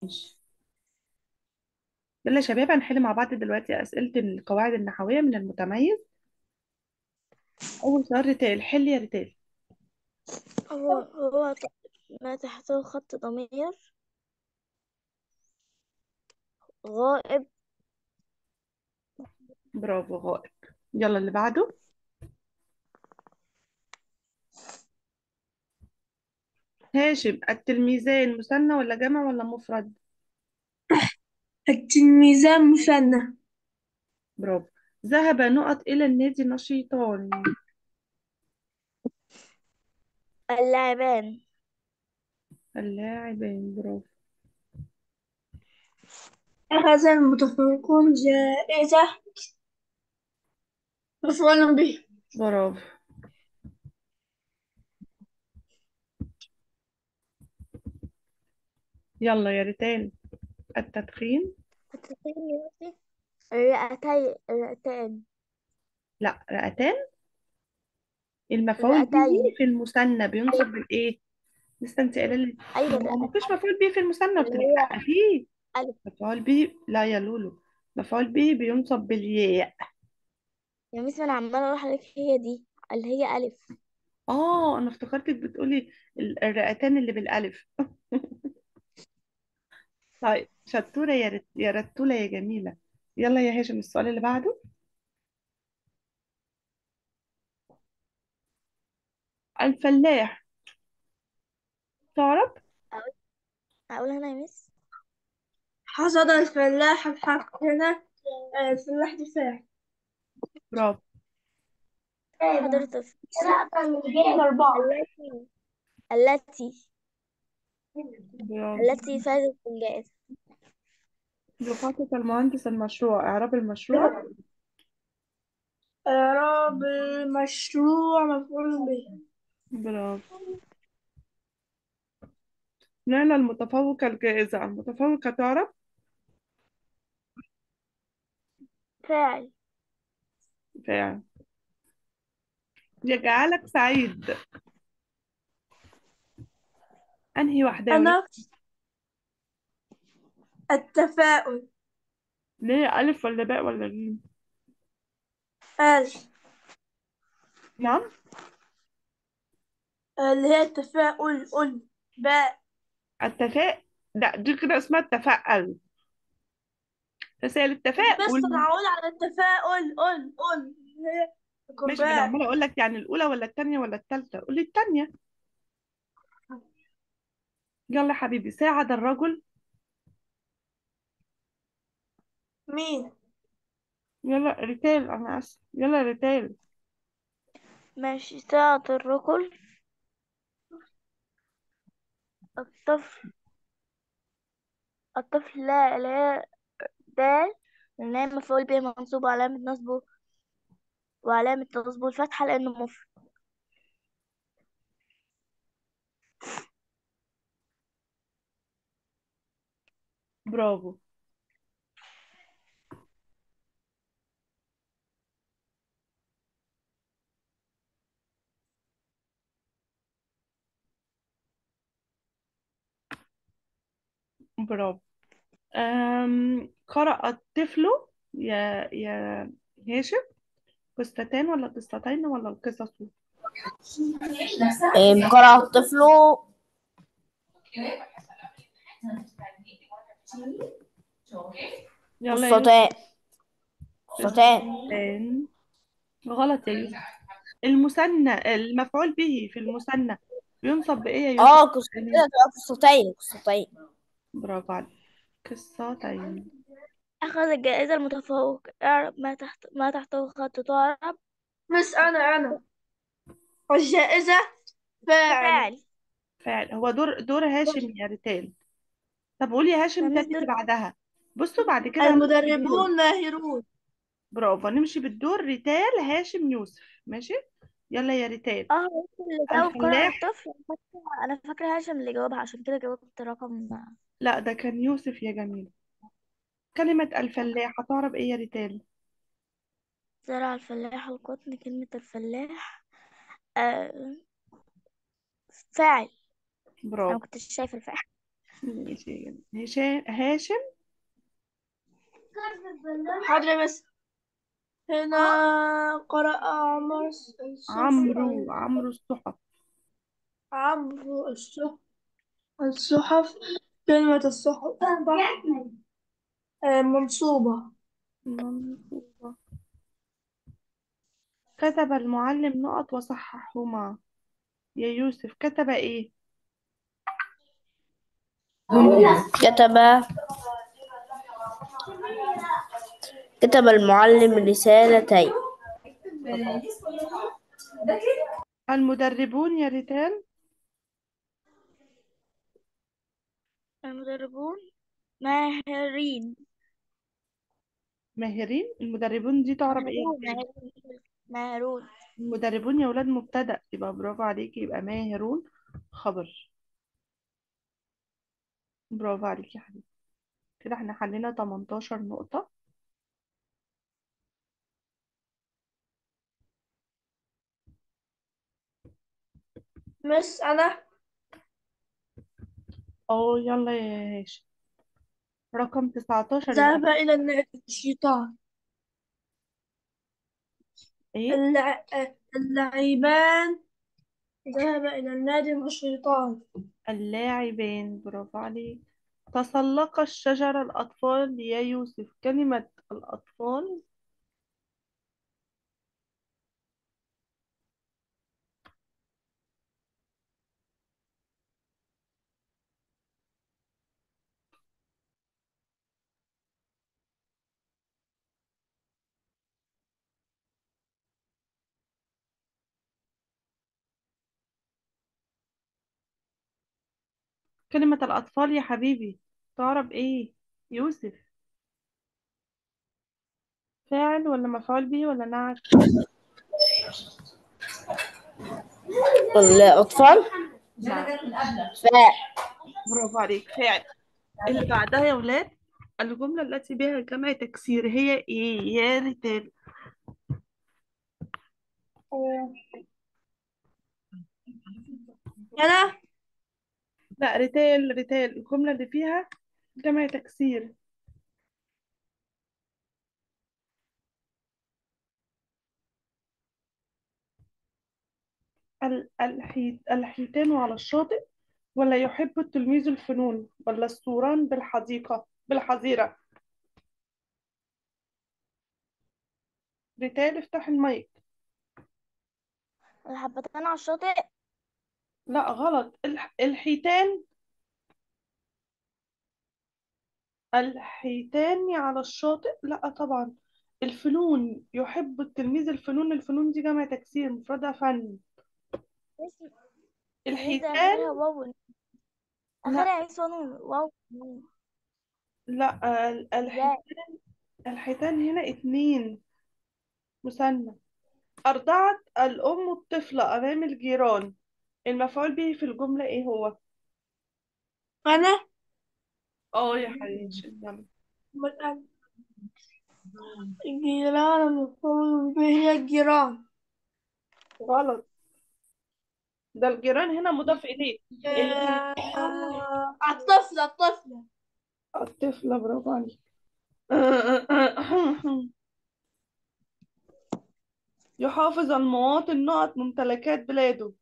ماشي يلا يا شباب هنحل مع بعض دلوقتي أسئلة القواعد النحوية من المتميز أول سؤال ريتال حل يا ريتال هو هو ت- ما تحته خط ضمير غائب برافو غائب يلا اللي بعده هاشم التلميذان مثنى ولا جمع ولا مفرد التلميذان مثنى برافو ذهب نقط إلى النادي نشيطان اللاعبان اللاعبان برافو أخذ المتفوقون جائزة مفعول به برافو يلا يا ريتال التدخين التدخين يؤتي الرئتين الرئتان لا رئتان المفعول به الرئتين في المثنى بينصب بالإيه لسه انت قايله لي أيوة هو ما فيش الرئتان مفعول به في المثنى قلت اللي لك هي لا فيه ألف مفعول به لا يا لولو مفعول به بينصب بالياء يا ميس أنا عمالة أقول لحضرتك هي دي اللي هي ألف اه انا افتكرتك بتقولي ال- الرئتان اللي بالالف طيب شطوره يا رت... يا رتوله يا جميله يلا يا هاشم السؤال اللي بعده الفلاح تعرف أقول أقول أنا يا ميس حصد الفلاح الحق هنا آه، الفلاح دي فاعل برافو حضرة أربعة التي التي برافو التي فازت بالجائزة يخطط المهندس المشروع اعراب المشروع إعراب المشروع مفعول به برافو نال المتفوق الجائزة المتفوق تعرف فاعل فعلا يجعلك سعيد انهي واحدة يا ولاد أنا التفاؤل ليه ألف ولا باء ولا جيم قال نعم اللي هي التفاؤل أل باء التفاء لا دي كده اسمها التفاءل تسأل بس التفاؤل أنا هقول على التفاؤل أل أل هي ماشي ما انا باء عمالة اقول لك يعني الاولى ولا الثانية ولا الثالثة قولي الثانية يلا يا حبيبي ساعد الرجل مين يلا ريتال انا اسف يلا ريتال ماشي ساعة الرجل الطفل الطفل لا لا دال لأن هي مفعول به منصوب وعلامة نصبه وعلامة نصبه الفتحة لأنه مفرد برافو برافو أم... قرأ الطفل يا يا هاشم قصتان ولا قصتين ولا القصص إيه، قرأ الطفل يلا يا يوسف قصتان قصتان قصتان غلط يا يوسف المثنى المفعول به في المثنى بينصب بإيه يا يوسف اه قصتين تبقى قصتين قصتين برافو عليك قصتين أخذ الجائزة المتفوق اعرب ما تحت ما تحته خط تعرب بس أنا أنا والجائزة فاعل فاعل فعلا هو دور دور هاشم يا ريتال طب قولي هاشم ماميس تاني دور اللي بعدها بصوا بعد كده هنمشي بالدور المدربون ماهرون برافو نمشي بالدور ريتال هاشم يوسف ماشي يلا يا ريتال اه هو اللي جاوب قرأ الفلاح الطفل أنا فاكرة أنا فاكرة هاشم اللي جاوبها عشان كده جاوبت رقم لا ده كان يوسف يا جميل كلمة الفلاح هتعرف ايه يا ريتال زرع الفلاح القطن كلمة الفلاح آه فاعل أنا برافو مكنتش شايفة الفاعل ماشي هشام هاشم حاضر يا مس هنا قرأ عمر الصحف عمرو عمرو الصحف عمرو الصحف الصحف كلمة الصحف آه، منصوبة منصوبة كتب المعلم نقط وصححهما يا يوسف كتب ايه كتب كتب المعلم رسالتين المدربون يا ريتال المدربون ماهرين ماهرين المدربون دي تعرف ايه ماهرون ماهرون ماهرون المدربون يا ولاد مبتدأ يبقى برافو عليكي يبقى ماهرون خبر برافو عليكي يا حبيبي كده احنا حلينا 18 نقطة مس أنا اه يلا يا هاشم رقم 19 ذهب اللعب إلى النادي الشيطان ايه اللع... اللعيبان ذهب إلى النادي مع الشيطان اللاعبين برافو عليك تسلق الشجرة الأطفال يا يوسف كلمة الأطفال كلمة الأطفال يا حبيبي تعرف ايه يوسف فاعل ولا مفعول به ولا نعت الأطفال نعم فاعل برافو عليك فاعل اللي بعدها يا ولاد الجملة التي بها جمع تكسير هي ايه يا ريتال آه، أنا لا ريتال ريتال الجملة اللي فيها جمع تكسير ال- الحيت الحيتان على الشاطئ ولا يحب التلميذ الفنون ولا الثوران بالحديقة بالحظيرة ريتال افتح المايك الحبتان على الشاطئ لا غلط الح... الحيتان الحيتان على الشاطئ لا طبعا الفنون يحب التلميذ الفنون الفنون دي جمع تكسير مفردها فن ماشي ده الحيتان آخرها واو لا آخرها يسون واو لا ال- ازاي الحيتان الحيتان هنا اتنين مثنى أرضعت الأم الطفلة أمام الجيران المفعول به في الجملة إيه هو؟ أنا اه يا حبيبي يلا والآن الجيران المفروض به هي الجيران غلط ده الجيران هنا مضاف إليه الم- آه، الطفلة الطفلة الطفلة برافو عليك يحافظ المواطن نقط ممتلكات بلاده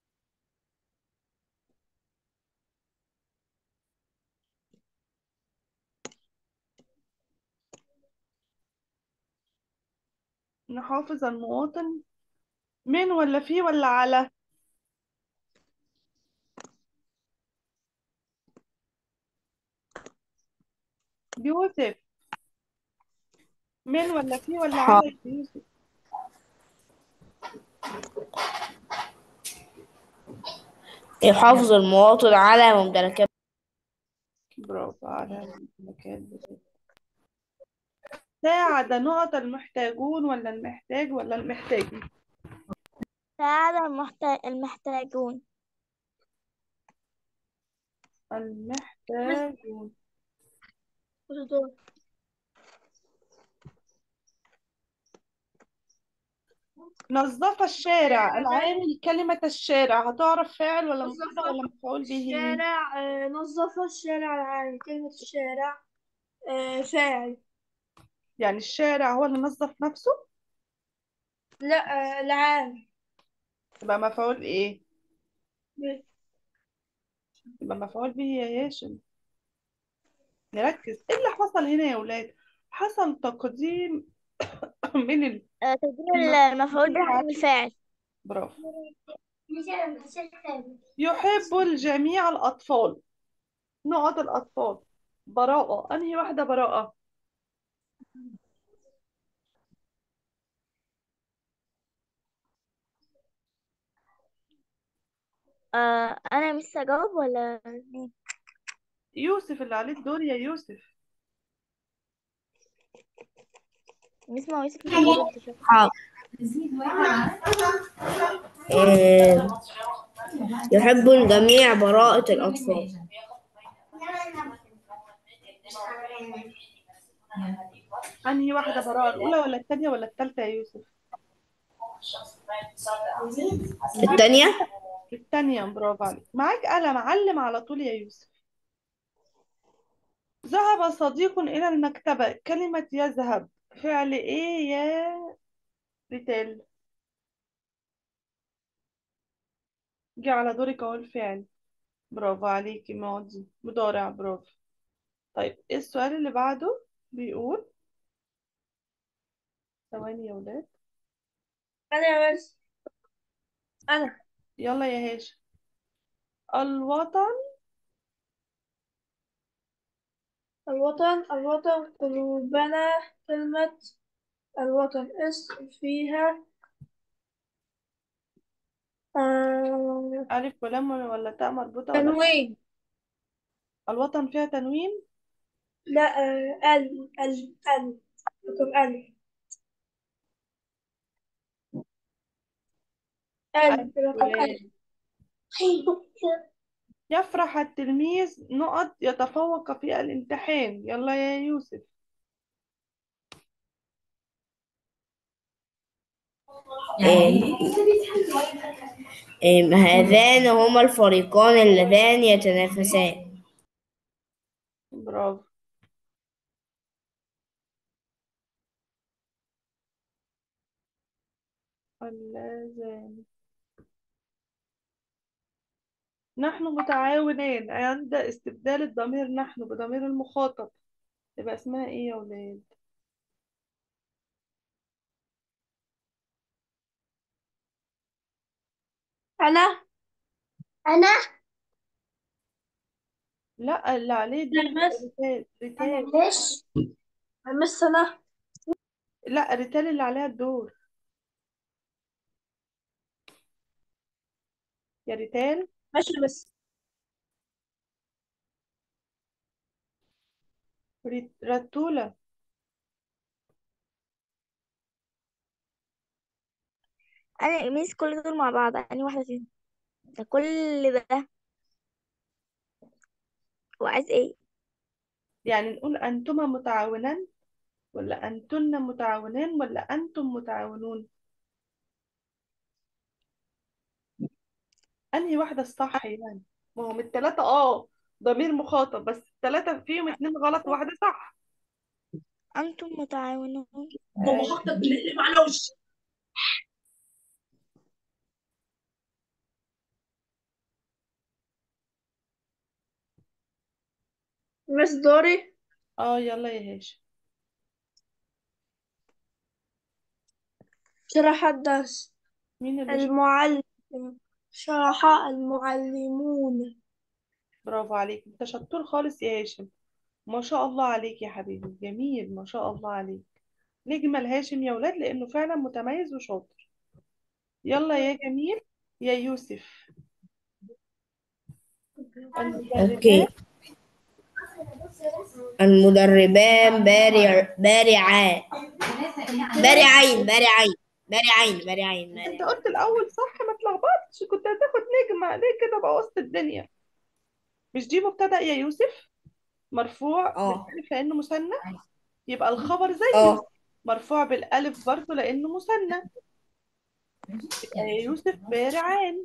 نحافظ المواطن من ولا في ولا على يوسف من ولا في ولا على يا يوسف يحافظ المواطن على ممتلكات برافو على الممتلكات بلاده ساعد نقط المحتاجون ولا المحتاج ولا المحتاجين ساعد المحت- المحتاجون المحتاجون نظف الشارع العامل كلمة الشارع هتعرف فاعل ولا نظف مبتدأ ولا مفعول به الشارع آه، نظف الشارع العام كلمة الشارع آه، فاعل يعني الشارع هو اللي نظف نفسه لا آه، العام يبقى مفعول ايه ب- يبقى مفعول به يا هاشم نركز ايه اللي حصل هنا يا ولاد حصل تقديم من ال... آه، تقديم المفعول به عن الفاعل برافو يحب الجميع الأطفال نقط الأطفال براءة أنهي واحدة براءة آه، أنا مش هجاوب ولا مين يوسف اللي عليه الدور يا يوسف مش اسمه يوسف مش هجاوب حاضر آه، يحب الجميع براءة الأطفال أنهي واحدة براءة الأولى ولا الثانية ولا الثالثة يا يوسف التانية الثانية برافو عليك معاك قلم علم على طول يا يوسف ذهب صديق إلى المكتبة كلمة يذهب فعل إيه يا ريتال جه على دورك أهو الفعل برافو عليكي ماضي مضارع برافو طيب إيه السؤال اللي بعده بيقول ثواني يا ولاد أنا يا بس أنا يلا يا هاشم الوطن الوطن الوطن قلوبنا كلمة الوطن اسم فيها آه ألف ولام ولا تاء مربوطة ولا تنوين الوطن فيها تنوين لا آه ال ال ال رقم ال ال ألف رقم ال ولام يفرح التلميذ نقط يتفوق في الامتحان يلا يا يوسف آه، آه، هذان هما الفريقان اللذان يتنافسان برافو اللازم نحن متعاونان عند استبدال الضمير نحن بضمير المخاطب يبقى اسمها ايه يا ولاد أنا أنا لا اللي عليه دي لا بس ريتال ريتال ليش مس أنا لا ريتال اللي عليها الدور يا ريتال ماشي بس ريت- رتولة أنا ميس كل دول مع بعض أني واحدة فيهم ده كل ده وعايز ايه يعني نقول أنتما متعاونان ولا أنتن متعاونان ولا أنتم متعاونون أنهي واحدة الصح يعني ما هو من التلاتة اه ضمير مخاطب بس التلاتة فيهم اتنين غلط واحدة صح أنتم متعاونون أيوة. معلوش مس دوري اه يلا يا هاشم شرح الدرس مين اللي شاطر المعلم شرح المعلمون برافو عليك انت شطور خالص يا هاشم ما شاء الله عليك يا حبيبي جميل ما شاء الله عليك نجمل هاشم يا ولاد لأنه فعلا متميز وشاطر يلا يا جميل يا يوسف أوكي المدربات المدربان بارع بارعان بارعين بارعين بارعين بارعين انت بارعين قلت الأول صح ما تلخبطش كنت هتاخد نجمة ليه كده بوظت الدنيا مش دي مبتدأ يا يوسف مرفوع اه بالألف لأنه مثنى يبقى الخبر زيه اه مرفوع بالألف برضه لأنه مثنى يبقى يا يوسف بارعان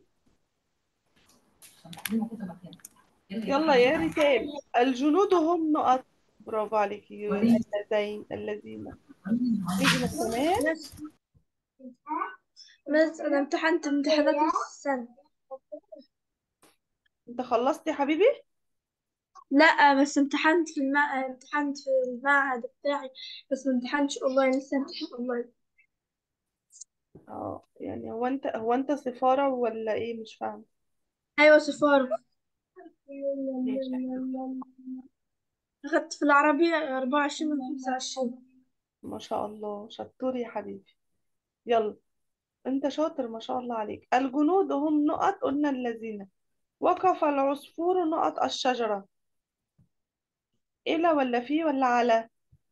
يلا يا ريتال الجنود هم نقط برافو عليكي اللذين الذين نجمة كمان بس بس أنا امتحنت امتحانات نص السنة انت خلصت يا حبيبي لا بس امتحنت في المع... امتحنت في المعهد بتاعي بس ما امتحنتش اونلاين لسه امتحان اونلاين اه يعني هو انت هو انت سفارة ولا ايه مش فاهمة ايوه سفارة ماشي. اخدت في العربية 24 من 25 ما شاء الله شطور يا حبيبي يلا انت شاطر ما شاء الله عليك الجنود هم نقط قلنا الذين وقف العصفور نقط الشجرة إلى ولا في ولا على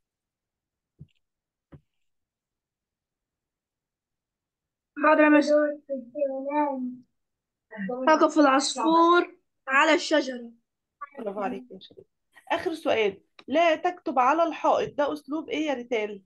حاضر مش وقف العصفور على الشجرة برافو عليك يا شباب آخر سؤال لا تكتب على الحائط ده أسلوب إيه يا ريتال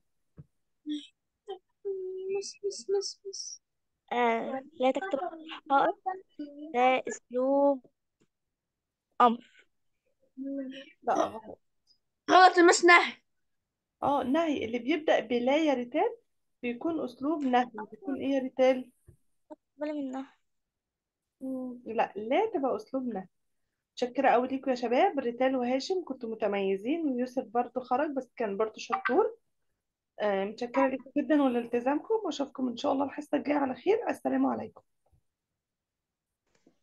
مس مس مس مس آه لا تكتب على الحائط ده أسلوب أمر لا غلط غلط مس نهي اه نهي اللي بيبدأ بلا يا ريتال بيكون أسلوب نهي بيكون إيه يا ريتال بالي منها مم، لا لا تبقى أسلوب نهي متشكرة أوي ليكم يا شباب ريتال وهاشم كنتوا متميزين ويوسف برضو خرج بس كان برضو شطور آه، متشكرة ليكم جدا ولالتزامكم وأشوفكم إن شاء الله الحصة الجاية على خير السلام عليكم